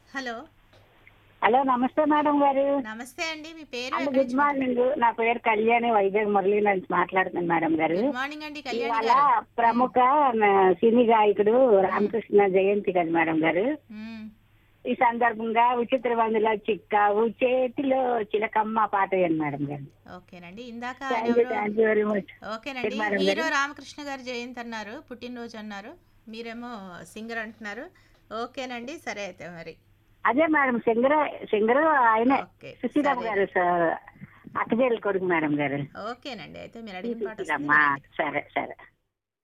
Hello hello నమస్తే madam గారు నమస్తే అండి మీ పేరు అంటే ఎక్కడి గుడ్ నుంచి మార్నింగ్ నా పేరు కళ్యాణి వైజాగ్ మురళి నుంచి మాట్లాడుతున్నాను మేడం గారు గుడ్ మార్నింగ్ అండి కళ్యాణి ఇవాళ గారు ప్రముఖ న, సినీ గాయకుడు రామకృష్ణ జయంతి కదా మేడం గారు మ్మ్. ఈ సందర్భంగా విచిత్ర వందుల చిక్కావు చేతిలో చిలకమ్మ పాట వేయండి మేడం గారు ఓకేనండి ఇందాక ఆయన థ్యాంక్ యూ ఎవరో థ్యాంక్ యూ వెరీ మచ్ ఓకేనండి ఏం మేడం హీరో గారు? రామకృష్ణ గారు జయంతి అన్నారు పుట్టినరోజు అన్నారు మీరేమో సింగర్ అంటున్నారు ఓకేనండి సరే అయితే మరి అదే మేడం సింగర్ సింగర్ ఆయనే ఓకే సుశీలమ్మ సరే. గారు స- అక్కజేలు కొడుకు మేడం గారు ఓకేనండి అయితే మీరు అడిగిన పాట సుశీలమ్మ వస్తుంది సరే సరే